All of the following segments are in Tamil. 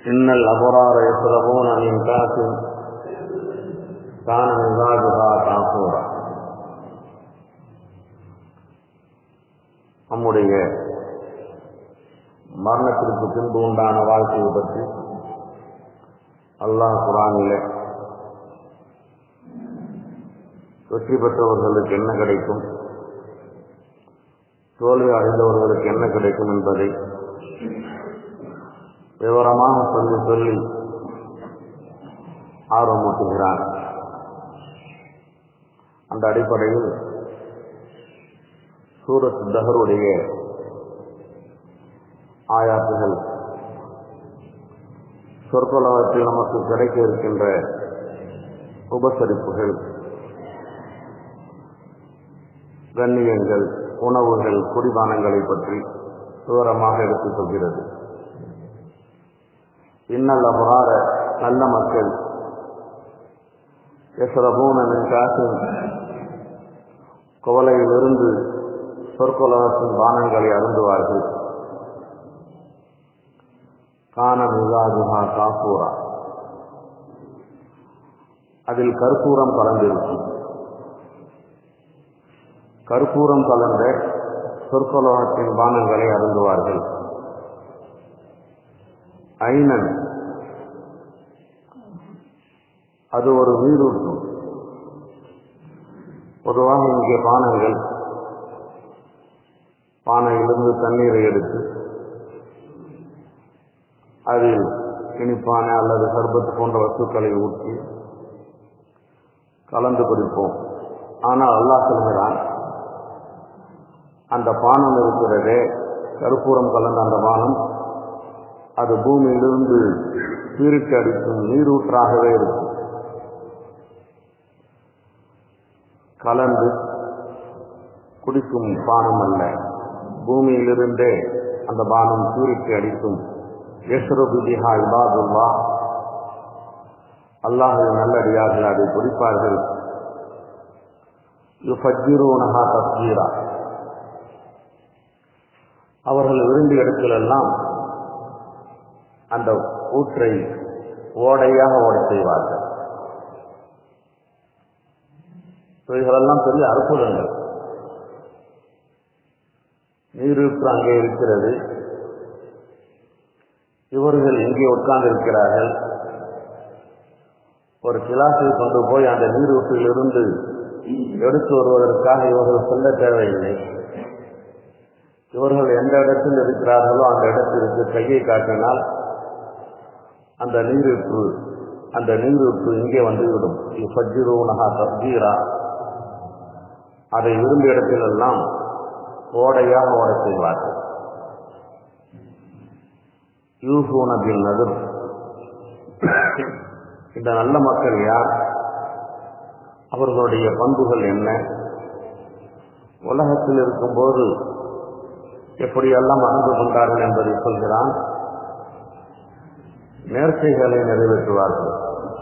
إن الأبرار يشربون من كأس كان مزاجها كافورا நம்முடைய மரணத்திற்கு பின்பு உண்டான வாழ்க்கையை பற்றி அல்லாஹ் குரானிலே வெற்றி பெற்றவர்களுக்கு என்ன கிடைக்கும் தோல்வி அடைந்தவர்களுக்கு என்ன கிடைக்கும் என்பதை விவரமாக சொல்லி சொல்லி ஆர்வமூட்டுகிறான் அந்த அடிப்படையில் சூரத் தஹருடைய ஆயாத்துகள் சொற்கொலகத்தில் நமக்கு கிடைக்க இருக்கின்ற உபசரிப்புகள் கண்ணியங்கள் உணவுகள் குடிபானங்களை பற்றி விவரமாக எடுத்துச் சொல்கிறது இன்னல் அபரார நல்ல மக்கள் எசரபூனன் காசின் குவலையிலிருந்து சொற்கொலகத்தின் பானங்களை அருந்துவார்கள் கான மிகாதுஹா காப்பூரா அதில் கற்பூரம் கலந்திருக்கும் கற்பூரம் கலந்த சொற்கொலகத்தின் பானங்களை அருந்துவார்கள் ஐனன் அது ஒரு நீரூற்று பொதுவாக இங்கே பானங்கள் பானையிலிருந்து தண்ணீரை எடுத்து அதில் இனிப்பான அல்லது சர்பத்து போன்ற வஸ்துக்களை ஊற்றி கலந்து குடிப்போம் ஆனால் அல்லாஹ் சொல்கிறான் அந்த பானம் இருக்கிறதே கருப்பூரம் கலந்த அந்த பானம் அது பூமியிலிருந்து சீருக்கு அடிக்கும் நீரூற்றாகவே இருக்கும் கலந்து குடிக்கும் பானம் அல்ல பூமியிலிருந்தே அந்த பானம் சீருக்கு அடிக்கும் யஸ்ருபிஹா இபாதுல்லா அல்லாஹுவின் நல்லடியார்கள் அதை குடிப்பார்கள் யுஃபஜிரூனஹா தஸ்கீரா அவர்கள் விரும்பிய இடத்திலெல்லாம் அந்த ஊற்றை ஓடையாக ஓட செய்வார்கள் இவைகளெல்லாம் பெரிய அற்புதங்கள் நீரூற்று அங்கே இருக்கிறது இவர்கள் இங்கே உட்கார்ந்திருக்கிறார்கள் ஒரு கிளாஸை கொண்டு போய் அந்த நீரூற்றிலிருந்து எடுத்து வருவதற்காக இவர்கள் செல்ல தேவையில்லை இவர்கள் எந்த இடத்தில் இருக்கிறார்களோ அந்த இடத்திற்கு கையை காட்டினால் அந்த நீரூற்று அந்த நீரூற்று இங்கே வந்துவிடும் ஃபஜ்ஜிரூனஹா தஸ்ஜீரா அதை விரும்பிய இடத்திலெல்லாம் ஓடையாக ஓட செய்வார்கள் யூசூன பின் நகர் இந்த நல்ல மக்கள் யார் அவர்களுடைய பண்புகள் என்ன உலகத்தில் இருக்கும்போது எப்படியெல்லாம் நடந்து கொண்டார்கள் என்பதை சொல்கிறான் நேர்ச்சைகளை நிறைவேற்றுவார்கள்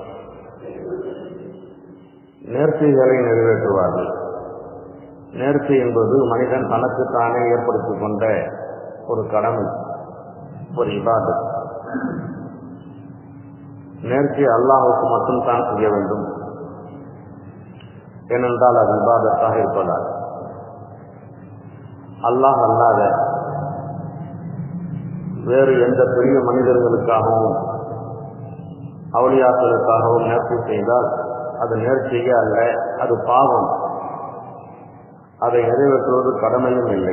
நேர்ச்சைகளை நிறைவேற்றுவார்கள் நேர்ச்சை என்பது மனிதன் தனக்குத்தானே ஏற்படுத்திக் கொண்ட ஒரு கடமை ஒரு இபாது நேர்ச்சி அல்லாஹுக்கு மட்டும் தான் செய்ய வேண்டும் ஏனென்றால் அது இபாதத்தாக இருப்பதால் அல்லாஹ் அல்லாத வேறு எந்த பெரிய மனிதர்களுக்காகவும் அவளியாக்களுக்காகவும் நேர்ச்சி செய்தால் அது நேர்ச்சியே அல்ல அது பாவம் அதை நிறைவேற்றுவது கடமையும் இல்லை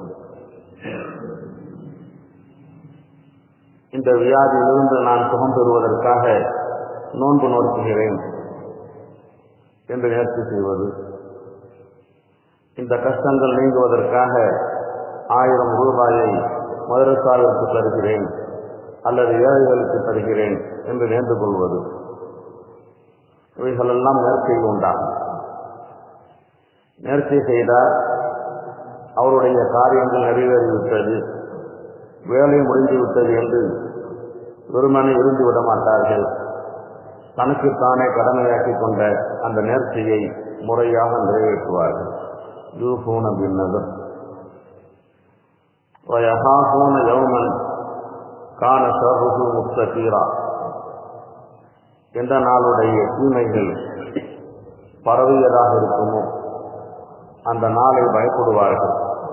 இந்த வியாதியிலிருந்து நான் சுகம் பெறுவதற்காக நோன்பு நோக்குகிறேன் என்று நேர்ச்சி செய்வது இந்த கஷ்டங்கள் நீங்குவதற்காக ஆயிரம் ரூபாயை மதரசாவிற்கு தருகிறேன் அல்லது ஏழைகளுக்கு தருகிறேன் என்று நேர்ந்து கொள்வது இவைகளெல்லாம் நேர்ச்சை உண்டாகும் நேர்ச்சை செய்தால் அவருடைய காரியங்கள் நிறைவேறிவிட்டது வேலை முடிந்துவிட்டது என்று வெறுமனை விருந்து விட மாட்டார்கள் தனக்குத்தானே கடமையாக்கி கொண்ட அந்த நேர்ச்சியை முறையாக நிறைவேற்றுவார்கள் யூஃபூன பின்னதர் ويخافون يوما காண சர்வகு முக்தீரா எந்த நாளுடைய தீமைகள் பரவியதாக இருக்குமோ அந்த நாளை பயப்படுவார்கள்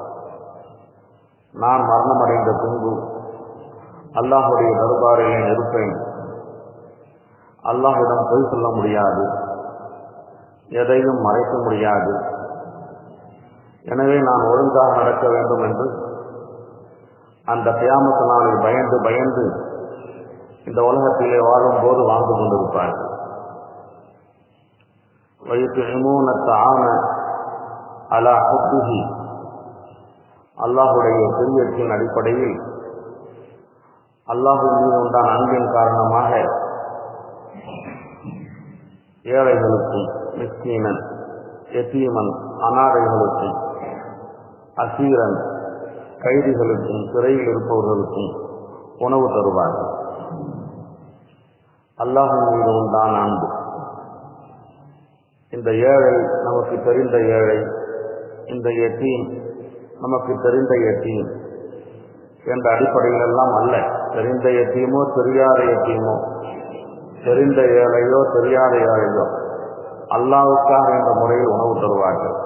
நான் மரணமடைந்த பின்பு அல்லாஹுடைய தர்பாரிலே இருப்பேன் அல்லாஹிடம் பொய் சொல்ல முடியாது எதையும் மறைக்க முடியாது எனவே நான் ஒழுங்காக நடக்க வேண்டும் என்று அந்த கியாமத்து நாளில் பயந்து பயந்து இந்த உலகத்திலே வாழும்போது வாழ்ந்து கொண்டிருப்பார்கள் வயிற்று ஆன அலா ஹுத்துஹி அல்லாஹுடைய பிரியத்தின் அடிப்படையில் அல்லாஹின் மீது உண்டான அன்பின் காரணமாக ஏழைகளுக்கும் மிஸ்கீனன் எத்தீமன் அனாதைகளுக்கும் அசீரன் கைதிகளுக்கும் சிறையில் இருப்பவர்களுக்கும் உணவு தருவார்கள் அல்லாஹின் மீது உண்டான அன்பு இந்த ஏழை நமக்கு தெரிந்த ஏழை இந்த எத்தீம் நமக்கு தெரிந்த எத்தீம் என்ற அடிப்படையில் எல்லாம் அல்ல தெரிந்த எத்தீமோ தெரியாத எத்தீமோ தெரிந்த ஏழையோ தெரியாத ஏழையோ அல்லாவுக்காக என்ற முறையில் உணவு தருவார்கள்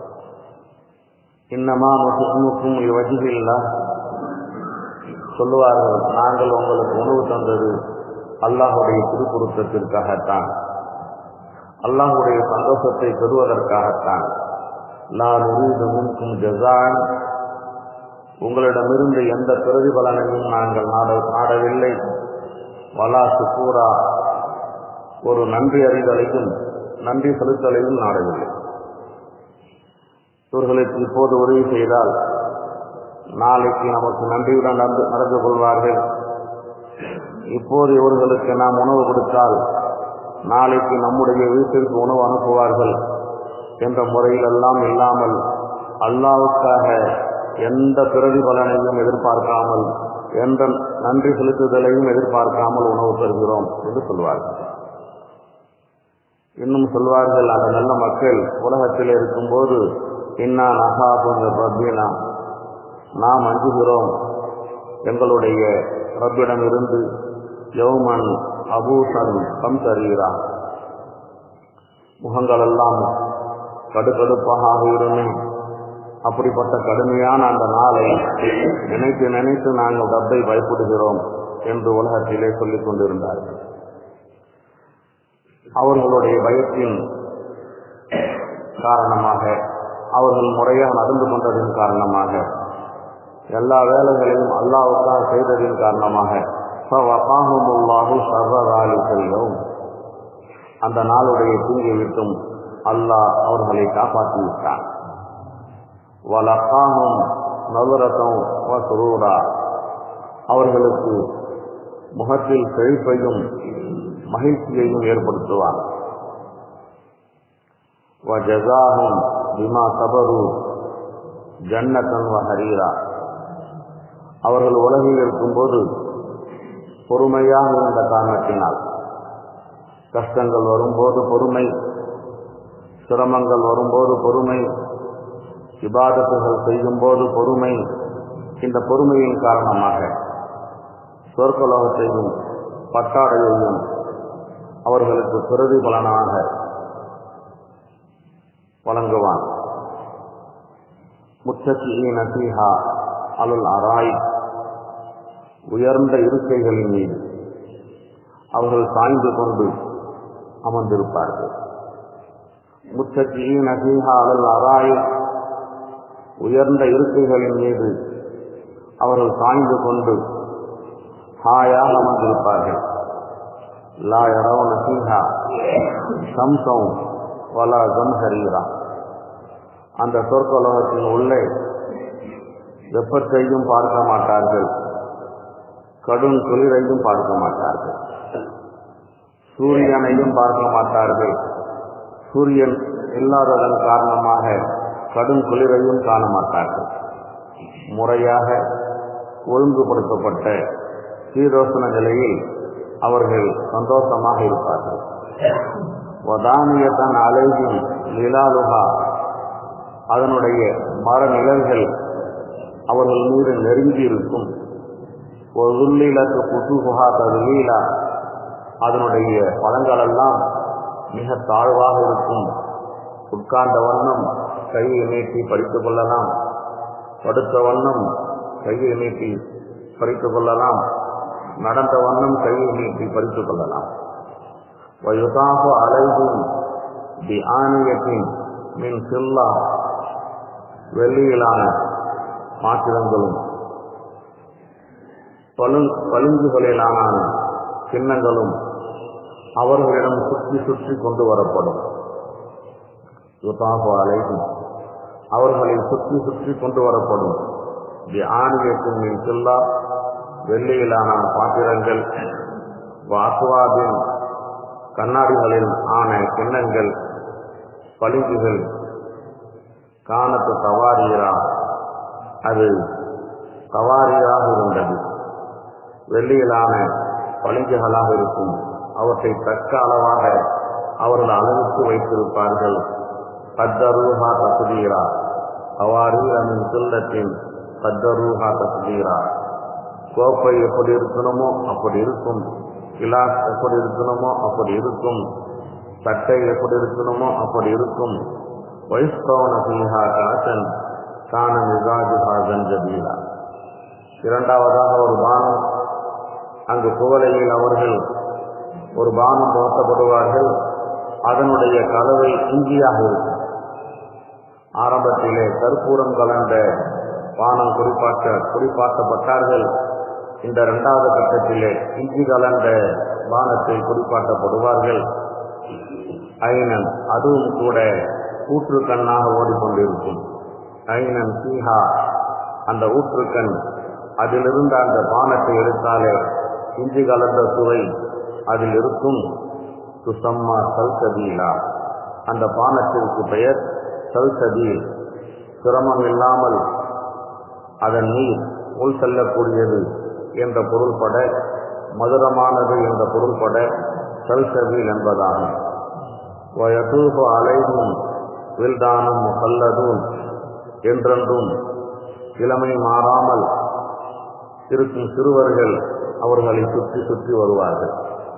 இன்னமா முசுக்கும் வஜிதில்லா சொல்லுவார்கள் நாங்கள் உங்களுக்கு உணவு தந்தது அல்லாஹுடைய திருப்புருத்தத்திற்காகத்தான் அல்லாஹுடைய சந்தோஷத்தை பெறுவதற்காகத்தான் நான் உரிது முன்கும் ஜசான் உங்களிடமிருந்து எந்த பிரதிபலனையும் நாங்கள் நாட நாடவில்லை வலா சுக்கூரா ஒரு நன்றி அறிதலையும் நன்றி செலுத்தலையும் நாடவில்லை இவர்களுக்கு இப்போது உதவி செய்தால் நாளைக்கு நமக்கு நன்றியுடன் நடந்து நடந்து கொள்வார்கள் இப்போது இவர்களுக்கு நாம் உணவு கொடுத்தால் நாளைக்கு நம்முடைய வீட்டிற்கு உணவு அனுப்புவார்கள் என்ற முறையிலெல்லாம் இல்லாமல் அல்லாவுக்காக எந்த பிரதிபலனையும் எதிர்பார்க்காமல் எந்த நன்றி செலுத்துதலையும் எதிர்பார்க்காமல் உணவு தருகிறோம் என்று சொல்வார்கள் இன்னும் சொல்வார்கள் அந்த நல்ல மக்கள் உலகத்தில் இருக்கும்போது இன்னா நகாபுங்க ரப்பினா நாம் அஞ்சுகிறோம் எங்களுடைய ரப்பிடம் இருந்து யௌமன் அபூசன் கம் தருகிறா முகங்களெல்லாம் கடுக்கடுப்பாக ஆகிவிடுமே அப்படிப்பட்ட கடுமையான அந்த நாளை நினைத்து நினைத்து நாங்கள் ரப்பை பயப்படுகிறோம் என்று உலகத்திலே சொல்லிக் கொண்டிருந்தார்கள் அவர்களுடைய பயத்தின் காரணமாக அவர்கள் முறையாக நடந்து கொண்டதின் காரணமாக எல்லா வேலைகளையும் அல்லாவுக்காக செய்ததின் காரணமாக செல்லும் அந்த நாளுடைய தூங்கி விட்டும் அல்லாஹ் அவர்களை காப்பாற்றி விட்டான் வலக்காகும் நவரத்தம் சுரூரா அவர்களுக்கு முகத்தில் செழிப்பையும் மகிழ்ச்சியையும் ஏற்படுத்துவான் வஜசாகும் பிமா சபரு ஜன்னத்தன் வஹரீரா அவர்கள் உலகில் இருக்கும்போது பொறுமையாக இருந்த காரணத்தினால் கஷ்டங்கள் வரும்போது பொறுமை சிரமங்கள் வரும்போது பொறுமை விவாதத்துகள் செய்யும்போது பொறுமை இந்த பொறுமையின் காரணமாக சொற்கலோகத்தையும் பட்டாடையையும் அவர்களுக்கு பிரதிபலனாக வழங்குவான் முத்தகியின் நசீஹா அலுல் அராய் உயர்ந்த இருக்கைகளின் மீது அவர்கள் சாய்ந்து கொண்டு அமர்ந்திருப்பார்கள் முத்தகியின் நசீஹா அலுல் அராய் உயர்ந்த இருக்கைகளின் மீது அவர்கள் சாய்ந்து கொண்டு ஹாயாக அமர்ந்திருப்பார்கள் லா யரவுன ஃபீஹா சம்சம் வலா ஜம்ஹரீரா அந்த சொற்கலோகத்தின் உள்ளே வெப்பத்தையும் பார்க்க மாட்டார்கள் கடும் குளிரையும் பார்க்க மாட்டார்கள் சூரியனையும் பார்க்க மாட்டார்கள் சூரியன் இல்லாததன் காரணமாக கடும் குளிரையும் காண மாட்டார்கள் முறையாக ஒழுங்குபடுத்தப்பட்ட சீரோசன நிலையில் அவர்கள் சந்தோஷமாக இருப்பார்கள் வதானியத்தன் அலையும் நிலாலுகா அதனுடைய மர நிழல்கள் அவர்கள் மீது நெருங்கி இருக்கும் ஒதுல்லிலத்து குசுகுஹா ததுலீலா அதனுடைய பழங்களெல்லாம் மிக தாழ்வாக இருக்கும் உட்கார்ந்த வண்ணம் கையை நீட்டி பறித்துக் கொள்ளலாம் படுத்த வண்ணம் கையை நீட்டி பறித்துக் கொள்ளலாம் நடந்த வண்ணம் கையை நீட்டி பறித்துக் கொள்ளலாம் ويطاف عليهم بآنية من சில்லா வெள்ளியிலான பாத்திரங்களும் பழு பளிங்குகளிலான சின்னங்களும் அவர்களிடம் சுற்றி சுற்றி கொண்டு வரப்படும் யுதாபு அலைகும் அவர்களை சுற்றி சுற்றி கொண்டு வரப்படும் தி ஆணியத்தின் மின் சில்லா வெள்ளியிலான பாத்திரங்கள் வாசுவாதின் கண்ணாடிகளில் ஆன கிண்ணங்கள் பளிங்குகள் காணத்து தவாரீரா அது தவாரீராக இருந்தது வெள்ளியிலான பளிங்குகளாக இருக்கும் அவற்றை தக்க அளவாக அவர்கள் அளவுக்கு வைத்திருப்பார்கள் கத்தரூஹா தசுதீரா அவாரீரமின் சில்லத்தின் கத்தரூஹா தசுதீரா கோப்பை எப்படி இருக்கணுமோ அப்படி இருக்கும் கிளாஸ் எப்படி இருக்கணுமோ அப்படி இருக்கும் சட்டை எப்படி இருக்கணுமோ அப்படி இருக்கும் வைஸ்பவன சிங்கா காசன் கான மிகாஜுஹா கஞ்சபீலா இரண்டாவதாக ஒரு பானம் அங்கு புகழையில் அவர்கள் ஒரு பானம் புகட்டப்படுவார்கள் அதனுடைய கலவை இஞ்சியாக இருக்கும் ஆரம்பத்திலே கற்பூரம் கலந்த பானம் குறிப்பாட்ட குறிப்பாட்டப்பட்டார்கள் இந்த இரண்டாவது கட்டத்திலே இஞ்சி கலந்த பானத்தை குறிப்பாட்டப்படுவார்கள் ஐனன் அதுவும் கூட ஊற்றுக்கண்ணாக ஓடிக்கொண்டிருக்கும் ஐனன் சீஹா அந்த ஊற்றுக்கண் அதிலிருந்து அந்த பானத்தை எடுத்தாலே இஞ்சி கலந்த சுவை அதில் இருக்கும் சுசம்மா சல்சபீலா அந்த பானத்திற்கு பெயர் சல்சபீல் சிரமம் இல்லாமல் அதன் நீர் உள் செல்லக்கூடியது என்ற பொருள்பட மதுரமானது என்ற பொருள்பட சல்சபீல் என்பதாகும் வயதூபு அலைவும் வில்தானும் முகல்லதும் என்றென்றும் இளமை மாறாமல் இருக்கும் சிறுவர்கள் அவர்களை சுற்றி சுற்றி வருவார்கள்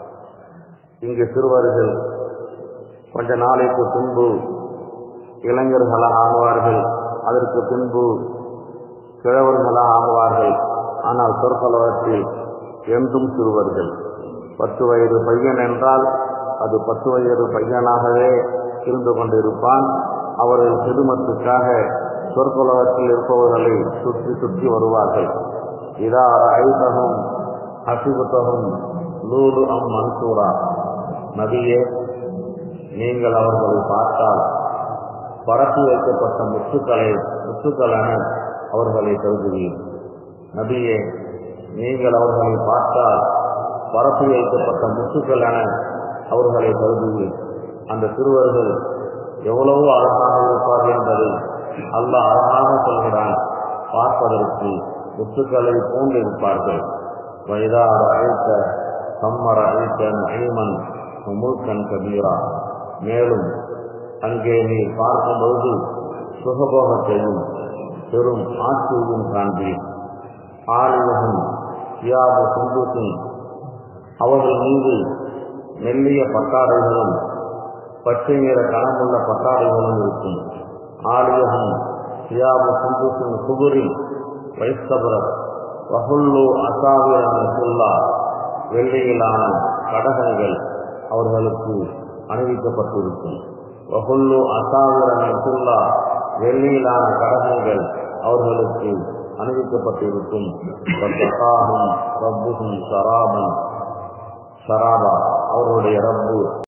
இங்கு சிறுவர்கள் கொஞ்ச நாளைக்கு பின்பு இளைஞர்களாக ஆகுவார்கள் அதற்கு பின்பு கிழவர்களாக ஆகுவார்கள் ஆனால் சொற்கலவத்தில் என்றும் சிறுவர்கள் பத்து வயது பையன் என்றால் அது பத்து வயது பையனாகவே இருந்து கொண்டிருப்பான் அவர்கள் சிறுமத்துக்காக சொற்குலகத்தில் இருப்பவர்களை சுற்றி சுற்றி வருவார்கள் இதா ஐதகம் ஹசிபுத்தகம் லூடு அம் மன்சூரா நபியே நீங்கள் அவர்களை பார்த்தால் பரப்பி வைக்கப்பட்ட முத்துக்களை முத்துக்களென அவர்களை கருதுவீர் நபியே நீங்கள் அவர்களை பார்த்தால் பரப்பி வைக்கப்பட்ட முத்துக்கள் என அவர்களை கருதுவீர் அந்த சிறுவர்கள் எவ்வளவு அழகாக இருப்பார்கள் என்பதை அல்லாஹ் அழகாக சொல்கிறான் பார்ப்பதற்கு முத்துக்களை போன்றிருப்பார்கள் வயதார அழைத்த சம்மர அழைத்த நகைமன் முழுக்கன் கபீரா மேலும் அங்கே நீ பார்க்கும்பொழுது சுகபோகத்தையும் பெரும் ஆட்சியையும் காண்பீர் ஆலிவகம் சியாபு சுந்தூசின் அவர்கள் மீது மெல்லிய பட்டாடைகளும் பச்சை நிற கனமுள்ள பட்டாடைகளும் இருக்கும் ஆலியகம் சியாபு சுந்தூசின் சுகுரி வைஸ்தபர வகுல்லு அசாவிரன் சுல்லா வெள்ளியிலான கடகங்கள் அவர்களுக்கு அணிவிக்கப்பட்டிருக்கும் வகுல்லு அசாவிரன் சுல்லா வெள்ளியிலான கடகங்கள் அவர்களுக்கு அணிவிக்கப்பட்டிருக்கும் ரப்புகும் சராபன் சராபா அவருடைய ரப்பு